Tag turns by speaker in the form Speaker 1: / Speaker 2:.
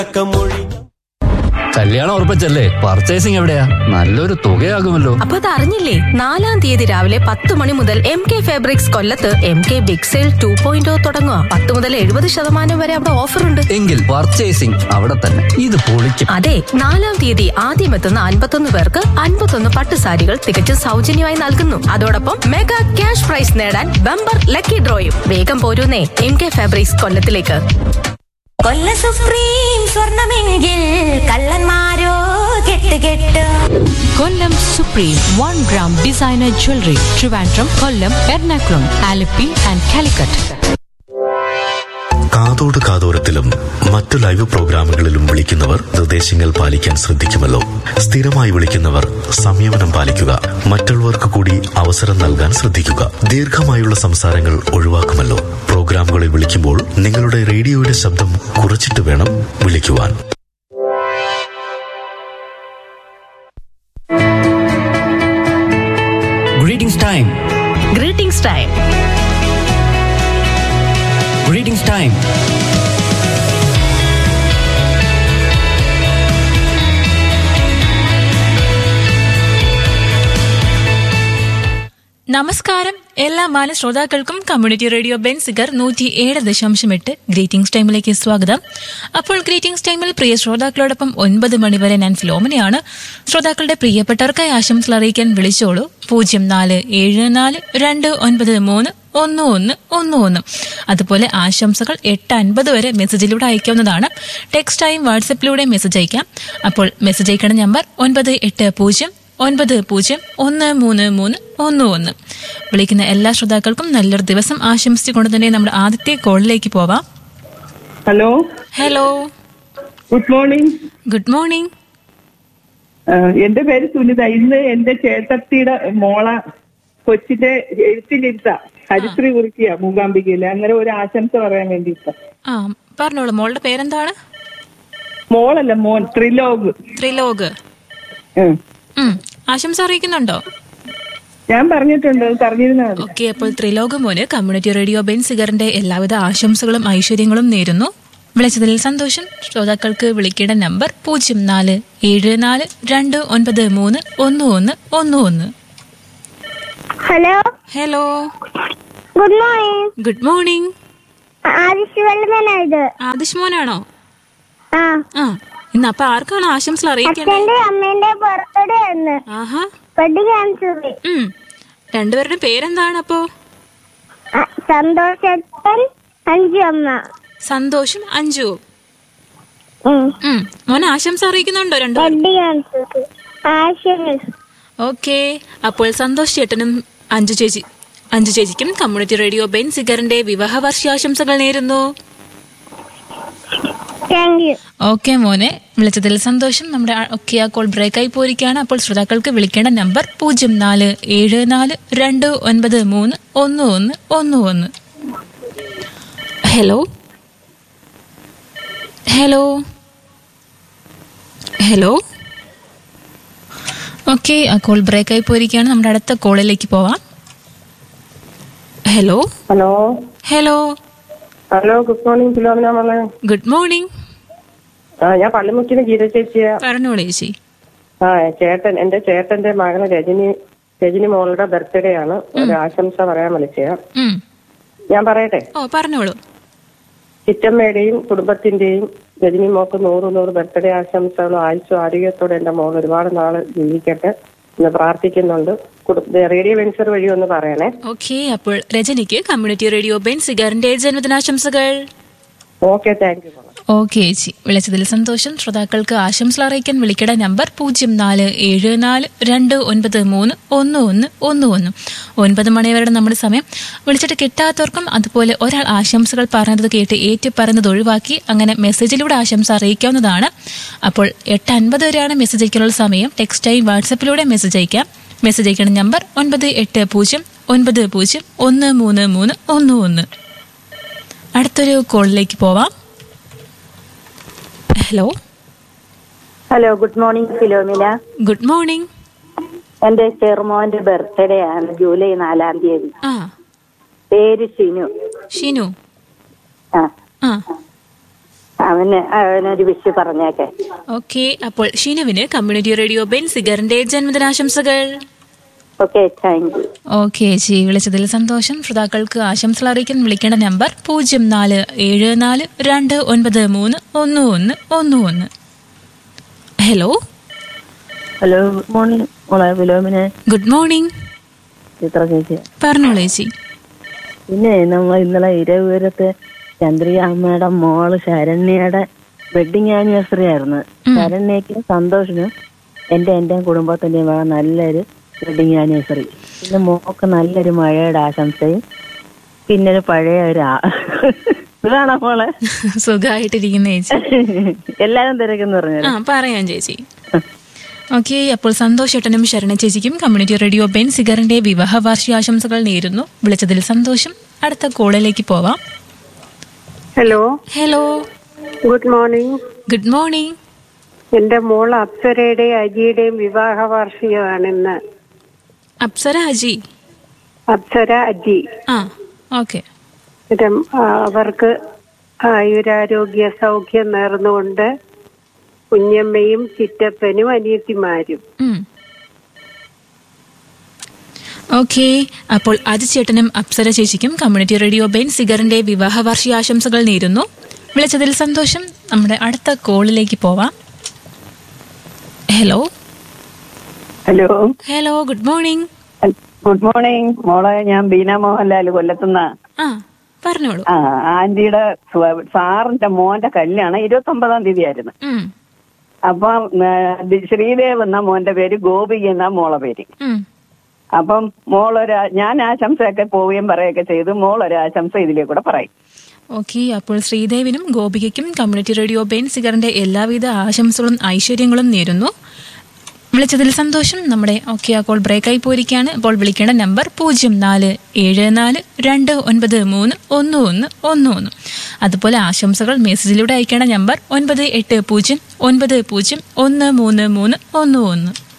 Speaker 1: കല്യാണം ഉറപ്പിച്ചല്ലേ പർച്ചേസിംഗ് എവിടെയാ നല്ലൊരു തുകയാകുമല്ലോ
Speaker 2: അപ്പൊ അത് അറിഞ്ഞില്ലേ നാലാം തീയതി രാവിലെ പത്ത് മണി മുതൽ എം കെ ഫാബ്രിക്സ് കൊല്ലത്ത് M K big sale two point തുടങ്ങുക പത്ത് മുതൽ എഴുപത് ശതമാനം വരെ അവിടെ ഓഫർ ഉണ്ട്
Speaker 1: എങ്കിൽ പർച്ചേസിംഗ് അവിടെ തന്നെ ഇത് പൊളിക്കും
Speaker 2: അതെ നാലാം തീയതി ആദ്യം എത്തുന്ന അൻപത്തൊന്ന് പേർക്ക് അൻപത്തൊന്ന് പട്ടുസാരികൾ തികച്ചും സൗജന്യമായി നൽകുന്നു അതോടൊപ്പം മെഗാ ക്യാഷ് പ്രൈസ് നേടാൻ ബമ്പർ ലക്കി ഡ്രോയും വേഗം പോരൂന്നേ എം കെ ഫാബ്രിക്സ് കൊല്ലത്തിലേക്ക്
Speaker 3: കൊല്ല സുപ്രീം സ്വർണമെങ്കിൽ കള്ളന്മാരോ കെട്ട് കെട്ട്
Speaker 4: Kollam supreme one gram designer jewellery Trivandrum Kollam Ernakulam Alleppey and Calicut
Speaker 5: കാതോട് കാതോരത്തിലും മറ്റു ലൈവ് പ്രോഗ്രാമുകളിലും വിളിക്കുന്നവർ നിർദ്ദേശങ്ങൾ പാലിക്കാൻ ശ്രദ്ധിക്കുമല്ലോ സ്ഥിരമായി വിളിക്കുന്നവർ സംയമനം പാലിക്കുക മറ്റുള്ളവർക്ക് കൂടി അവസരം നൽകാൻ ശ്രദ്ധിക്കുക ദീർഘമായുള്ള സംസാരങ്ങൾ ഒഴിവാക്കുമല്ലോ പ്രോഗ്രാമുകളിൽ വിളിക്കുമ്പോൾ നിങ്ങളുടെ റേഡിയോയുടെ ശബ്ദം കുറച്ചിട്ട് വേണം വിളിക്കുവാൻ
Speaker 1: greetings time
Speaker 2: greetings time
Speaker 1: greetings time
Speaker 6: നമസ്കാരം എല്ലാ മാന ശ്രോതാക്കൾക്കും കമ്മ്യൂണിറ്റി റേഡിയോ ബെൻസിഗർ നൂറ്റി ഏഴ് ദശാംശം എട്ട് ഗ്രീറ്റിംഗ്സ് ടൈമിലേക്ക് സ്വാഗതം അപ്പോൾ ഗ്രീറ്റിംഗ്സ് ടൈമിൽ പ്രിയ ശ്രോതാക്കളോടൊപ്പം ഒൻപത് മണിവരെ ഞാൻ ഫിലോമിനയാണ് ശ്രോതാക്കളുടെ പ്രിയപ്പെട്ടവർക്കായി ആശംസകൾ അറിയിക്കാൻ വിളിച്ചോളൂ പൂജ്യം നാല് ഏഴ് നാല് രണ്ട് ഒൻപത് മൂന്ന് ഒന്ന് ഒന്ന് ഒന്ന് ഒന്ന് അതുപോലെ ആശംസകൾ എട്ട് അൻപത് വരെ മെസ്സേജിലൂടെ അയക്കാവുന്നതാണ് ടെക്സ്റ്റായും വാട്സപ്പിലൂടെ മെസ്സേജ് അയക്കാം അപ്പോൾ മെസ്സേജ് അയക്കേണ്ട നമ്പർ ഒൻപത് എട്ട് പൂജ്യം ഒൻപത് പൂജ്യം ഒന്ന് മൂന്ന് മൂന്ന് ഒന്ന് ഒന്ന് വിളിക്കുന്ന എല്ലാ ശ്രോതാക്കൾക്കും നല്ലൊരു ദിവസം ആശംസിച്ചുകൊണ്ട് തന്നെ നമ്മുടെ ആദ്യത്തെ കോളിലേക്ക് പോവാം
Speaker 7: hello
Speaker 6: hello
Speaker 7: good morning
Speaker 6: good morning
Speaker 7: എന്റെ പേര് സുനിത ഇന്ന് എന്റെ ചേട്ടത്തിയുടെ മോള കൊച്ചിന്റെ എഴുത്തിലിരുത്ത ഹരിശ്രീ കുറിക്കുക മൂകാംബികയില് അങ്ങനെ ഒരു ആശംസ പറയാൻ വേണ്ടിയിട്ട്
Speaker 6: ആ പറഞ്ഞോളൂ മോളുടെ പേരെന്താണ്
Speaker 7: മോളല്ല മോൻ ത്രിലോക്
Speaker 6: ത്രിലോക്
Speaker 7: ഉം.
Speaker 6: ഉം ആശംസ അറിയിക്കുന്നുണ്ടോ
Speaker 7: ഞാൻ പറഞ്ഞിട്ടുണ്ട് അത് പറഞ്ഞിരുന്നാ മതി
Speaker 6: ഓക്കെ അപ്പോൾ ത്രിലോക് മോന് കമ്മ്യൂണിറ്റി റേഡിയോ ബെൻ സിഗറിന്റെ എല്ലാവിധ ആശംസകളും ഐശ്വര്യങ്ങളും നേരുന്നു വിളിച്ചതിൽ സന്തോഷം ശ്രോതാക്കൾക്ക് വിളിക്കേണ്ട നമ്പർ പൂജ്യം നാല് ഏഴ് നാല് രണ്ട് ഒൻപത് മൂന്ന് ഒന്ന് ഒന്ന് ഒന്ന് ഒന്ന്
Speaker 8: hello
Speaker 6: hello
Speaker 8: good morning
Speaker 6: good morning
Speaker 8: Adish വെള്ളമേനാ ഇത്
Speaker 6: ആദിഷ് മോനാണോ
Speaker 8: ആ
Speaker 6: ആ ഇന്ന് അപ്പൊ ആർക്കാണ് ആശംസകൾ അറിയിക്കേണ്ടത്
Speaker 8: അച്ഛന്റെ അമ്മേന്റെ ബർത്ത്ഡേ ആണ്
Speaker 6: ആഹാ
Speaker 8: വെഡിങ് ആനിവേഴ്സറി
Speaker 6: ഉം രണ്ടുപേരുടെ പേരെന്താണ് അപ്പോ
Speaker 8: സന്തോഷേട്ടൻ അഞ്ചു അമ്മ
Speaker 6: സന്തോഷും അഞ്ജുവും
Speaker 8: ഉം.
Speaker 6: ഉം മോനെ ആശംസ അറിയിക്കുന്നുണ്ടോ രണ്ടുപേരും
Speaker 8: വെഡിങ് ആനിവേഴ്സറി ആശയം
Speaker 6: ഓക്കെ അപ്പോൾ സന്തോഷ് ചേട്ടനും അഞ്ജു ചേച്ചി അഞ്ജു ചേച്ചിക്കും കമ്മ്യൂണിറ്റി റേഡിയോ ബെൻ സിഗറിന്റെ വിവാഹ വാർഷികാശംസകൾ നേരുന്നു
Speaker 8: താങ്ക് യു
Speaker 6: ഓക്കെ മോനെ വിളിച്ചതിൽ സന്തോഷം നമ്മുടെ ഒക്കെ ആ കോൾ ബ്രേക്കായി പോയിരിക്കുകയാണ് അപ്പോൾ ശ്രോതാക്കൾക്ക് വിളിക്കേണ്ട നമ്പർ പൂജ്യം നാല് ഏഴ് നാല് രണ്ട് ഒൻപത് മൂന്ന് ഒന്ന് ഒന്ന് ഒന്ന് ഒന്ന് ഹലോ ഹലോ ഹലോ ഓക്കെ ആ കോൾ ബ്രേക്കായി പോയിരിക്കുകയാണ് നമ്മുടെ അടുത്ത കോളിലേക്ക് പോവാം hello
Speaker 7: hello
Speaker 6: hello
Speaker 7: hello good morning Philomina മോളെ
Speaker 6: ഗുഡ് മോർണിംഗ്
Speaker 7: ആ ഞാൻ പള്ളിമുക്കിന് ഗീത ചേച്ചിയാ
Speaker 6: പറഞ്ഞോളൂ ചേച്ചി
Speaker 7: ആ ചേട്ടൻ എന്റെ ചേട്ടന്റെ മകള് രജനി രജനി മോളുടെ ബർത്ത്ഡേ ആണ് ഒരു ആശംസ പറയാൻ വിളിച്ചയാ
Speaker 6: ഉം.
Speaker 7: ഞാൻ പറയട്ടെ
Speaker 6: ഓ പറഞ്ഞോളൂ
Speaker 7: ചിറ്റമ്മയുടെയും കുടുംബത്തിന്റെയും രജനി മോക്ക് നൂറ് നൂറ് ബർത്ത്ഡേ ആശംസകളും ആയുസ്സും ആരോഗ്യത്തോടെ എന്റെ മോൾ ഒരുപാട് നാള് ജീവിക്കട്ടെ എന്ന് പ്രാർത്ഥിക്കുന്നുണ്ട് കുടു- റേഡിയോ വെൻസർ വഴി ഒന്ന് പറയണേ
Speaker 6: ഓക്കെ അപ്പോൾ രജനിക്ക് കമ്മ്യൂണിറ്റി റേഡിയോ ബെൻ സിഗറിന്റെ ജന്മദിനാശംസകൾ
Speaker 7: ഓക്കെ താങ്ക് യു
Speaker 6: ഓക്കെ ചേച്ചി വിളിച്ചതിൽ സന്തോഷം ശ്രോതാക്കൾക്ക് ആശംസകൾ അറിയിക്കാൻ വിളിക്കേണ്ട നമ്പർ പൂജ്യം നാല് ഏഴ് നാല് രണ്ട് ഒൻപത് മൂന്ന് ഒന്ന് ഒന്ന് ഒന്ന് ഒന്ന് ഒൻപത് മണിവരുടെ നമ്മുടെ സമയം വിളിച്ചിട്ട് കിട്ടാത്തവർക്കും അതുപോലെ ഒരാൾ ആശംസകൾ പറഞ്ഞത് കേട്ട് ഏറ്റു പറയുന്നത് ഒഴിവാക്കി അങ്ങനെ മെസ്സേജിലൂടെ ആശംസ അറിയിക്കാവുന്നതാണ് അപ്പോൾ എട്ട് അൻപത് വരെയാണ് മെസ്സേജ് അയക്കാനുള്ള സമയം ടെക്സ്റ്റായി വാട്സപ്പിലൂടെ മെസ്സേജ് അയക്കാം മെസ്സേജ് അയക്കേണ്ട നമ്പർ ഒൻപത് എട്ട് പൂജ്യം ഒൻപത് പൂജ്യം ഒന്ന് മൂന്ന് മൂന്ന് ഒന്ന് ഒന്ന് അടുത്തൊരു കോളിലേക്ക് പോവാം hello
Speaker 9: hello good morning Philomina
Speaker 6: good morning
Speaker 9: എന്റെ ചെറുമോന്റെ ബർത്ത്ഡേ ആണ് ജൂലൈ നാലാം തീയതി
Speaker 6: ആ
Speaker 9: പേര് ഷിനു
Speaker 6: ഷിനു
Speaker 9: ആ
Speaker 6: ആ
Speaker 9: അവന് അവനൊരു വിഷ് പറഞ്ഞേക്കെ
Speaker 6: ഓക്കെ അപ്പോൾ ഷിനുവിന് കമ്മ്യൂണിറ്റി റേഡിയോ ബെൻസിഗറിന്റെ ജന്മദിനാശംസകൾ
Speaker 9: ഓക്കെ താങ്ക് യു
Speaker 6: ഓക്കെ ചേച്ചി വിളിച്ചതിൽ സന്തോഷം ശ്രോതാക്കൾക്ക് ആശംസകൾ അറിയിക്കാൻ വിളിക്കേണ്ട നമ്പർ പൂജ്യം നാല് ഏഴ് നാല് രണ്ട് ഒൻപത് മൂന്ന് ഒന്ന് ഒന്ന് ഒന്ന് ഒന്ന് ഹലോ
Speaker 10: ഹലോ ഗുഡ് മോർണിംഗ് മോളെ വിലോമിനെ
Speaker 6: ഗുഡ് മോർണിംഗ്
Speaker 10: ചിത്ര ചേച്ചി
Speaker 6: പറഞ്ഞോളൂ ചേച്ചി
Speaker 10: പിന്നെ നമ്മൾ ഇന്നലെ ഇരവിപുരത്തെ ചന്ദ്രിക അമ്മയുടെ മോള് ശരണ്യയുടെ വെഡിങ് ആനിവേഴ്സറി ആയിരുന്നു ശരണ്യക്ക് സന്തോഷിനും എന്റെ എന്റെ കുടുംബത്തിന്റെയും വക നല്ലൊരു വെഡിങ് ആനിവേഴ്സറി പിന്നെ മോക്ക് നല്ലൊരു മഴയുടെ ആശംസയും പിന്നെ ഒരു പഴയ ഒരു ആ- ഇതാണോ മോളെ
Speaker 6: സുഖമായിട്ടിരിക്കുന്ന ചേച്ചി
Speaker 10: എല്ലാരും തിരക്കെന്ന് പറഞ്ഞത്
Speaker 6: ആ പറയാം ചേച്ചി ഓക്കെ അപ്പോൾ സന്തോഷ് ഏട്ടനും ശരണ ചേച്ചിക്കും കമ്മ്യൂണിറ്റി റേഡിയോ ബെൻ സിഗറിന്റെ വിവാഹ വാർഷികാശംസകൾ നേരുന്നു വിളിച്ചതിൽ സന്തോഷം അടുത്ത കോളിലേക്ക് പോവാം
Speaker 11: hello
Speaker 6: hello
Speaker 11: good morning
Speaker 6: good morning
Speaker 11: എന്റെ മോൾ അപ്സരയുടെയും അജിയുടെയും വിവാഹ വാർഷികമാണ് ഇന്ന്
Speaker 6: അപ്സര അജി
Speaker 11: അപ്സര അജി
Speaker 6: ആ ഓക്കെ
Speaker 11: ഇത് ആ, അവർക്ക് ആയുരാരോഗ്യ സൗഖ്യം നേർന്നുകൊണ്ട് കുഞ്ഞമ്മയും ചിറ്റപ്പനും അനിയത്തിമാരും
Speaker 6: ഓക്കെ അപ്പോൾ അജി ചേട്ടനും അപ്സര ചേച്ചിക്കും കമ്മ്യൂണിറ്റി റേഡിയോ ബെൻ സിഗറിന്റെ വിവാഹ വാർഷികാശംസകൾ നേരുന്നു വിളിച്ചതിൽ സന്തോഷം നമ്മുടെ അടുത്ത കോളിലേക്ക് പോവാം hello
Speaker 12: hello
Speaker 6: hello good morning
Speaker 12: good morning മോളെ ഞാൻ ബീന മോഹൻലാൽ കൊല്ലത്തുന്ന
Speaker 6: ആ പറഞ്ഞോളൂ
Speaker 12: ആ ആന്റിയുടെ സ്വ- സാറിന്റെ മോന്റെ കല്യാണം ഇരുപത്തി ഒമ്പതാം തീയതി ആയിരുന്നു
Speaker 6: ഉം,
Speaker 12: അപ്പം ഏ, ദി- ശ്രീദേവ് എന്ന മോന്റെ പേര് ഗോപിക എന്ന മോളെ പേര്
Speaker 6: ഉം.
Speaker 12: അപ്പം മോളൊരു ഞാൻ ആശംസയൊക്കെ പോവുകയും പറയുകയൊക്കെ ചെയ്തു മോളൊരു ആശംസ ഇതിലേ കൂടെ പറയും
Speaker 6: ഓക്കെ അപ്പോൾ ശ്രീദേവിനും ഗോപികയ്ക്കും കമ്മ്യൂണിറ്റി റേഡിയോ ബെൻ സിഗറിന്റെ എല്ലാവിധ ആശംസകളും ഐശ്വര്യങ്ങളും നേരുന്നു വിളിച്ചതിൽ സന്തോഷം നമ്മുടെ ഓക്കെ അപ്പോൾ ബ്രേക്കായി പോയിരിക്കുകയാണ് അപ്പോൾ വിളിക്കേണ്ട നമ്പർ പൂജ്യം നാല് ഏഴ് നാല് രണ്ട് ഒൻപത് മൂന്ന് ഒന്ന് ഒന്ന് ഒന്ന് ഒന്ന് അതുപോലെ ആശംസകൾ മെസ്സേജിലൂടെ അയക്കേണ്ട നമ്പർ ഒൻപത് എട്ട് പൂജ്യം ഒൻപത് പൂജ്യം ഒന്ന് മൂന്ന് മൂന്ന് ഒന്ന് ഒന്ന്